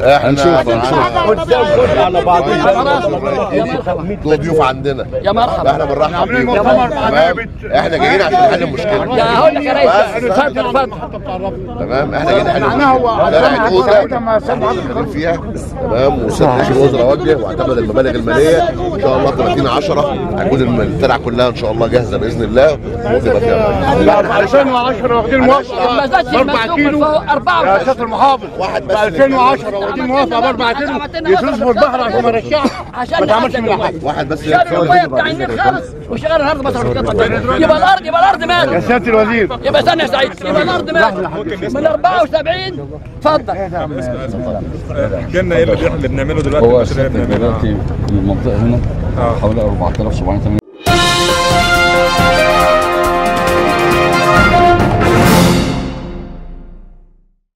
احنا هنشوف هنشوف على بعض دول ضيوف عندنا يا مرحبا احنا بنرحب عاملين بيهم مؤتمر تمام احنا جايين عشان نحل المشكله يا هقول لك يا ريس اتفضل اتفضل تمام احنا جايين نحل المشكله شارع الاوضه شغالين فيها تمام واستاذ رئيس الوزراء وجه واعتمد المبالغ الماليه ان شاء الله 30 10 هيكون الترع كلها ان شاء الله جاهزه باذن الله وتبقى فيها 2010 واخدين موافقه ما زادش ب 4 المسلوق كيلو من فوق يا 4 سياده المحافظ واحد ب بس 2010 واخدين موافقه ب 4 كيلو يفوز بالبحر عشان ما يرشعش عشان ما تعملش من حاجه واحد بس شال الميه بتاع النيل خالص وشغال الارض مصر يبقى الارض يبقى الارض يا مال سياده الوزير يبقى استنى يا سعيد يبقى الارض مال من 74 اتفضل كنا ايه اللي اللي بنعمله دلوقتي هو المشاريع اللي السد بنعملها دلوقتي المنطقه هنا حوالي 4780